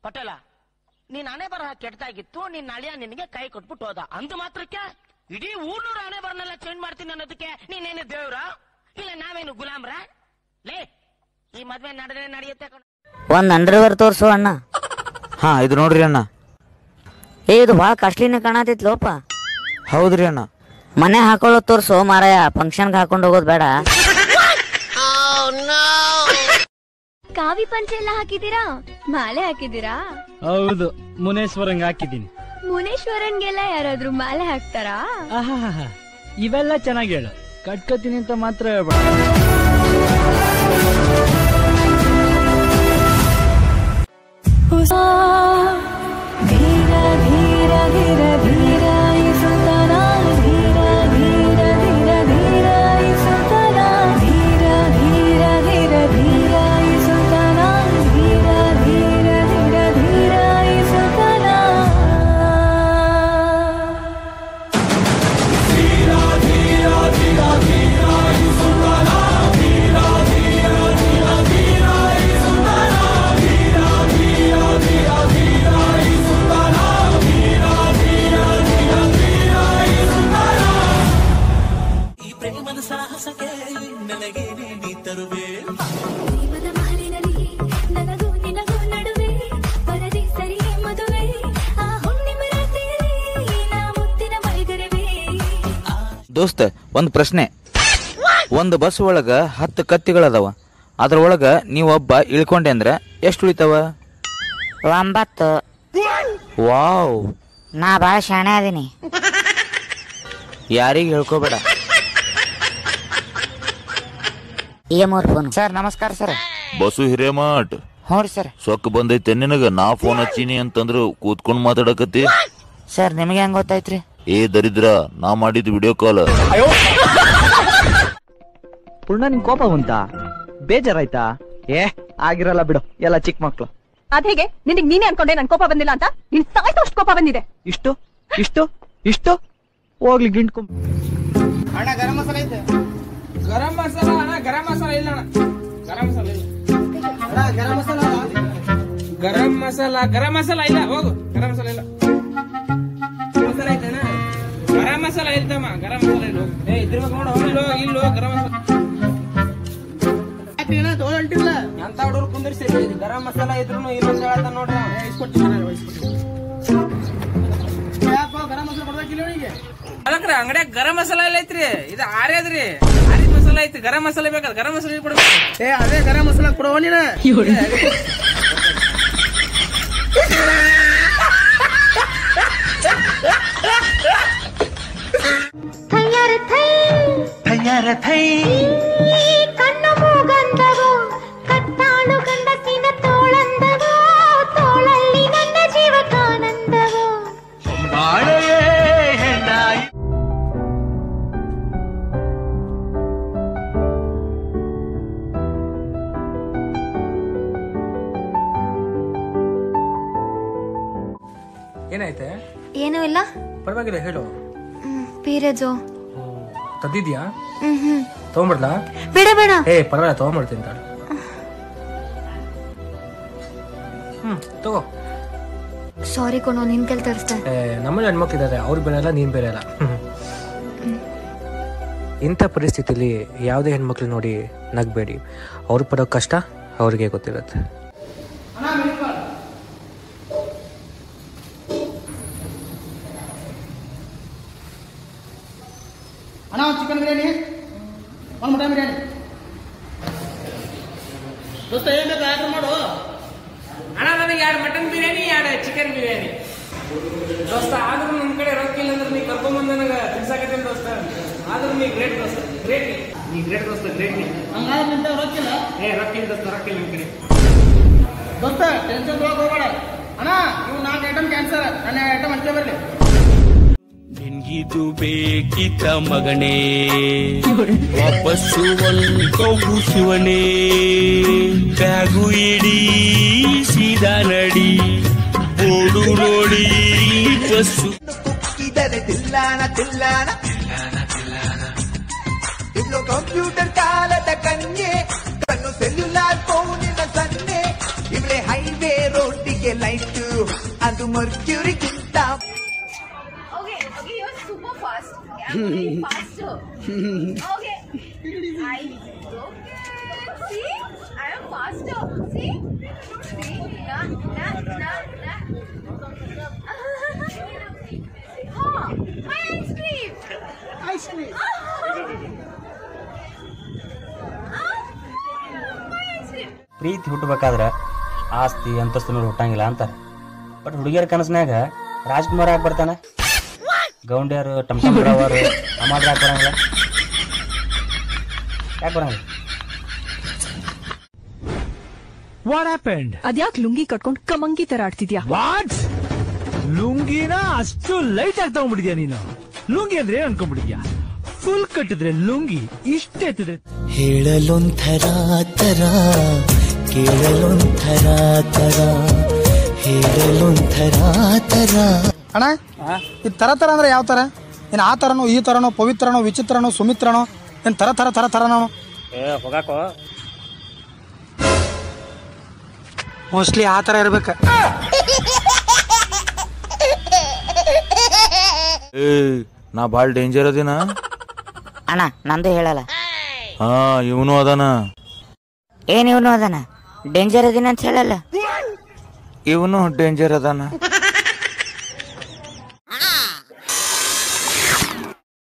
ಪಟೇಲ ನೀನ್ ಹಣೆ ಬರಹ ಕೆಟ್ಟದಾಗಿತ್ತು ನಿನ್ ಅಳಿಯ ನಿನಗೆ ಕೈ ಕೊಟ್ಬಿಟ್ಟು ಹೋದ ಅಂದು ಮಾತ್ರಕ್ಕೆ ಇಡೀ ಊರ್ನೂರು ಹಣೆ ಬರನೆಲ್ಲ ಚೇಂಜ್ ಮಾಡ್ತೀನಿ ಅನ್ನೋದಕ್ಕೆ ನೀನೇನು ದೇವ್ರ ಇಲ್ಲ ನಾವೇನು ಗುಲಾಮ್ರ ಲೇ ಈ ಮದ್ವೆ ನಡೆದ್ರೆ ನಡೆಯುತ್ತೆ ಕಣ ಒಂದ್ ಅಂಡರ್ವೇರ್ ತೋರ್ಸು ಅಣ್ಣ ಹಾ ಇದು ನೋಡ್ರಿ ಅಣ್ಣ ಏ ಇದು ಭಾಳ ಕಾಸ್ಟ್ಲಿನ ಕಾಣತೈತ್ ಲೋಪ ಹೌದ್ರಿ ಅಣ್ಣ ಮನೆ ಹಾಕೊಳ್ಳೋ ತೋರ್ಸು ಮಾರಾಯ ಫಂಕ್ಷನ್ಗೆ ಹಾಕೊಂಡು ಹೋಗೋದು ಬೇಡ ಕಾವಿ ಪಂಚೆ ಎಲ್ಲ ಹಾಕಿದೀರಾ ಮಾಲೆ ಹಾಕಿದೀರಾ ಹೌದು ಮುನೇಶ್ವರಂಗ್ ಹಾಕಿದ್ದೀನಿ ಮುನೇಶ್ವರನ್ಗೆಲ್ಲ ಯಾರಾದ್ರೂ ಮಾಲೆ ಹಾಕ್ತಾರಾ ಆಹಾಹಾ. ಇವೆಲ್ಲ ಚೆನ್ನಾಗಿ ಹೇಳು ಕಟ್ಕೋತೀನಿ ಅಂತ ಮಾತ್ರ ಹೇಳ್ಬೇಡ ಧೀರ ಧೀರ ಧೀರ ಧೀರ ಈ ಸುತನ ಧೀರ ಧೀರ ಧೀರ ಧೀರ ಈ ಸುತನ ಧೀರ ಧೀರ ಧೀರ ಧೀರ ಈ ಸುತನ ಧೀರ ಧೀರ ಧೀರ ಧೀರ ಈ ಸುತನ ಪ್ರೇಮದ ಮಹಲಿನಲ್ಲಿ ನನಗೂ ನಿನಗೂ ನಡುವೆ ಬರದಿ ಸರಿಯೇ ಮದುವೆ ಆ ಹುಣ್ಣಿಮೆ ರಾತ್ರಿಯಲ್ಲಿ ನಾ ಮುತ್ತಿನ ಮೈಗರವೇ ದೋಸ್ತ ಒಂದ್ ಪ್ರಶ್ನೆ ಒಂದ್ ಬಸ್ ಒಳಗ ಹತ್ತು ಕತ್ತಿಗಳದಾವ ಅದ್ರೊಳಗ ನೀವೊಬ್ಬ ಇಳ್ಕೊಂಡೆ ಅಂದ್ರ ಎಷ್ಟು ಉಳಿತಾವ ಒಂಬತ್ತು ವಾವ್ ನಾ ಭಾಳ ಶಾಣೆ ಅದೀನಿ ಯಾರಿಗ ಹೇಳ್ಕೋಬೇಡ ಈ ಮೂರ್ ಫೋನ್ ಸರ್ ನಮಸ್ಕಾರ ಸರ್ ಬಸು ಹಿರೇಮಠ್ ಹ್ಞೂ ರೀ ಸರ್ ಸೊಕ್ಕ ಬಂದೈತೆ ನಿನಗ ನಾ ಫೋನ್ ಹಚ್ಚೀನಿ ಅಂತಂದ್ರು ಕೂತ್ಕೊಂಡ್ ಮಾತಾಡಕತ್ತಿ ಸರ್ ನಿಮಗೆ ಹೆಂಗ್ ಗೊತ್ತಾಯ್ತ್ರಿ ಏ ದರಿದ್ರ ನಾ ಮಾಡಿದ್ ವಿಡಿಯೋ ಕಾಲ್ ಪೂರ್ಣ ನಿನ್ ಕೋಪ ಬಂತ ಬೇಜಾರಾಯ್ತಾ ಏ ಆಗಿರಲ್ಲ ಬಿಡು ಎಲ್ಲ ಚಿಕ್ಕ ಮಕ್ಳು ಅದೇಗೆ ನಿನಗ್ ನೀನೇ ಅನ್ಕೊಂಡೆ ನನ್ ಕೋಪ ಬಂದಿಲ್ಲ ಅಂತ ನಿನ್ ಸಾಯ್ತು ಕೋಪ ಬಂದಿದೆ ಇಷ್ಟು ಇಷ್ಟು ಇಷ್ಟು ಹೋಗ್ಲಿ ಗಿಂಡ್ಕೊಂಡ್ ಗರಂ ಮಸಾಲ ಅಣ್ಣ ಗರಂ ಮಸಾಲ ಇಲ್ಲ ಅಣ್ಣ ಗರಂ ಮಸಾಲ ಇಲ್ಲ ಗರಂ ಮಸಾಲ ಗರಂ ಮಸಾಲ ಇಲ್ಲ ಹೋಗು ಗರಂ ಮಸಾಲ ಇಲ್ಲ ಮಸಾಲ ಐತಣ್ಣ ಗರಂ ಮಸಾಲ ಇಲ್ತಮ್ಮ ಗರಂ ಮಸಾಲ ಇಲ್ಲ ಹೋಗು. ಏ ಇದ್ರ ನೋಡು ಇಲ್ಲೋ ಇಲ್ಲೋ ಗರಂ ಮಸಾಲ ಎಂತ ಹುಡುಗರು ಕುಂದಿರ್ಸಿ ಗರಂ ಮಸಾಲ ಇದ್ರು ಇನ್ನೊಂದು ಹೇಳ್ತಾನ ನೋಡ್ರಿ ಅದಕ್ರಿ ಅಂಗಡಿಯಾಗ ಗರಂ ಮಸಾಲ ಇಲ್ಲ ಐತ್ರಿ ಇದು ಆರ್ಯದ್ರಿ ಆರಿ ಮಸಾಲ ಐತಿ ಗರಂ ಮಸಾಲ ಬೇಕಾದ ಗರಂ ಮಸಾಲ ಕೊಡ್ಬೇಕು ಏ ಅದೇ ಗರಂ ಮಸಾಲ ಕೊಡುವ ನೀನ ಥಯ್ಯಾರ ಥೈ ತಯಾರ ಥೈ ಈ ಕಣ್ಣು ಮೂಗಂದವೋ ಕಟ್ಟಾಳು ಗಂಡಸಿನ ತೋಳಂದವೋ ತೋಳಲ್ಲಿ ನನ್ನ ಜೀವಕಾನಂದವೋ ಬಾಳೆಯೇ ಹೆಣ್ಣಾಯಿ ಏನಾಯ್ತೆ ಏನೂ ಇಲ್ಲ ಪರವಾಗಿಲ್ಲ ಹೇಳು ಪೀರೇಜು ತದ್ದಿದ್ಯಾ ಹ್ಮ್ ಹ್ಮ್ ತಗೊಂಡ್ಬಿಡ್ಲಾ ಬೇಡ ಬೇಡ ಏ ಪರವಾಗಿಲ್ಲ ತಗೊಂಡ್ಬಿಡ್ತೀನಿ ತಾಳು ಹ್ಮ್ ತಗೋ ಸಾರಿ ಕೊಣೋ ನಿನ್ ಕೆಲ್ ತರಿಸ್ದೆ ಏ, ನಮ್ಮಲ್ಲಿ ಹೆಣ್ಮಕ್ಳಿದ್ದಾರೆ ಅವ್ರು ಬೇರೆ ಅಲ್ಲ ನೀನ್ ಬೇರೆ ಅಲ್ಲ ಇಂಥ ಪರಿಸ್ಥಿತಿಲಿ ಯಾವುದೇ ಹೆಣ್ಮಕ್ಳು ನೋಡಿ ನಗ್ಬೇಡಿ ಅವ್ರು ಪಡೋ ಕಷ್ಟ ಅವ್ರಿಗೆ ಗೊತ್ತಿರುತ್ತೆ ಅಣ್ಣ ಒಂದು ಚಿಕನ್ ಬಿರಿಯಾನಿ ಒಂದು ಮಟನ್ ಬಿರಿಯಾನಿ ದೋಸ್ತ ಏನ್ ಬೇಕು ಆರ್ಡರ್ ಮಾಡು ಅಣ್ಣ ನನಗೆ ಎರಡು ಮಟನ್ ಬಿರಿಯಾನಿ ಎರಡು ಚಿಕನ್ ಬಿರಿಯಾನಿ ದೋಸ್ತ ಆದ್ರೂ ನಿಮ್ ಕಡೆ ರೊಕ್ಕ ಇಲ್ಲ ಅಂದ್ರೆ ನೀ ಕರ್ಕೊಂಬಂದು ನನಗೆ ತಿನ್ಸಾಕತ್ತೀನಿ ದೋಸ್ತ ಆದ್ರೂ ನೀ ಗ್ರೇಟ್ ದೋಸ್ತ ಗ್ರೇಟ್ ನೀ ಗ್ರೇಟ್ ದೋಸ್ತ ಗ್ರೇಟ್ ನೀ ಹಂಗಾದ್ರೆ ನಿಂತ ರೊಕ್ಕಿಲ್ಲ ಏ ರೊಕ್ಕ ಇಲ್ಲ ದೋಸ್ತ ರೊಕ್ಕ ಇಲ್ಲ ನಿಮ್ ಕಡೆ ದೋಸ್ತ ಟೆನ್ಷನ್ ತೊಗೊಳಕ್ ಹೋಗ್ಬೇಡ ಅಣ್ಣ ಇವು ನಾಲ್ಕು ಐಟಮ್ ಕ್ಯಾನ್ಸರ್ ನನ್ನ ಐಟಮ್ ಅಷ್ಟೇ ಬರಲಿ ನಿನ್ಗಿದು ಬೇಕಿತ ಮಗನೇ ವಾಪಸ್ಸು ಒಂದು ಶಿವನೇ ಬ್ಯಾಗು ಇಡೀ ಸೀದಾ ನಡಿ ಓಡು ನೋಡಿ ಬಸ್ಸು ಕುಕ್ಕಿದರೆ ತಿಲ್ಲಾನ ತಿಲ್ಲಾನ ಇನ್ನು ಕಂಪ್ಯೂಟರ್ ಕಾಲದ ಕನ್ಯೆ ಕಣ್ಣು ಸೆಲ್ಯುಲಾರ್ ಫೋನಿನ ಸನ್ನೆ ಇವಳೆ ಹೈವೇ ರೋಡಿಗೆ ಲೈಟ್ ಮರ್ಕ್ಯೂರಿಗಿಂತ Okay, okay, you're super fast. Okay, I'm going faster. Okay. I okay. See, I am faster. See, see, na na na na. oh, my ice cream. Ice cream. my ice cream. ಪ್ರೀತಿ ಹುಟ್ಟಬೇಕಾದ್ರೆ ಆಸ್ತಿ ಅಂತಸ್ತು ನೋಡಿ ಹುಟ್ಟಂಗಿಲ್ಲ ಅಂತಾರೆ but ಹುಡುಗಿಯರ ಕನಸಿನಾಗ ರಾಜ್ಕುಮಾರ್ ಯಾಕೆ ಬರ್ತಾನೆ ಗೌಂಡ್ಯಾರು ಟಮ್ ಟಮ್ ಬಿಡೋವರು ಅಮಾಡ್ ಯಾಕೆ ಬರಂಗಿಲ್ಲ ಯಾಕೆ ಬರಂಗಿಲ್ಲ ವಾಟ್ ಹ್ಯಾಪೆಂಡ್ ಅದ್ಯಾಕ್ ಲುಂಗಿ ಕಟ್ಕೊಂಡ್ ಕಮಂಗಿ ತರ ಆಡ್ತಿದ್ಯಾ ವಾಟ್ ಲುಂಗಿನ ಅಷ್ಟು ಲೈಟ್ ಆಗಿ ತಗೊಂಡ್ಬಿಟ್ಟಿದ್ಯಾ ನೀನು ಲುಂಗಿ ಅಂದ್ರೆ ಏನ್ ಅನ್ಕೊಂಡ್ಬಿಟ್ಟಿದ್ಯಾ ಫುಲ್ ಕಟ್ಟಿದ್ರೆ ಲುಂಗಿ ಇಷ್ಟ ಎತ್ತಿದ್ರೆ ಹೇಳಲೊಂಥರ ತರ ಕೇಳಲೊಂಥರ ತರ ಹೇಳಲೊಂಥರ ತರ ಅಣ್ಣ ಇದು ತರ ತರ ಅಂದ್ರೆ ಯಾವ ತರ ಏನ್ ಆ ತರನೋ ಈ ತರನೋ ಪವಿತ್ರನೋ ವಿಚಿತ್ರನೋ ಸುಮಿತ್ರನೋ ಏನ್ ತರ ತರ ತರ ತರನೋ ಏ ಹೋಗಾಕೋ ಮೋಸ್ಟ್ಲಿ ಆ ತರ ಇರ್ಬೇಕ ಏ ನಾ ಭಾಳ ಡೇಂಜರ್ ಅದಿನ ಅಣ್ಣ ನಂದು ಹೇಳಲ್ಲ ಹಾ ಇವನು ಅದಾನ ಏನ್ ಇವನು ಅದನ ಡೇಂಜರ್ ಅದಿನ ಅಂತ ಹೇಳಲ್ಲ ಇವನು ಡೇಂಜರ್ ಅದಾನ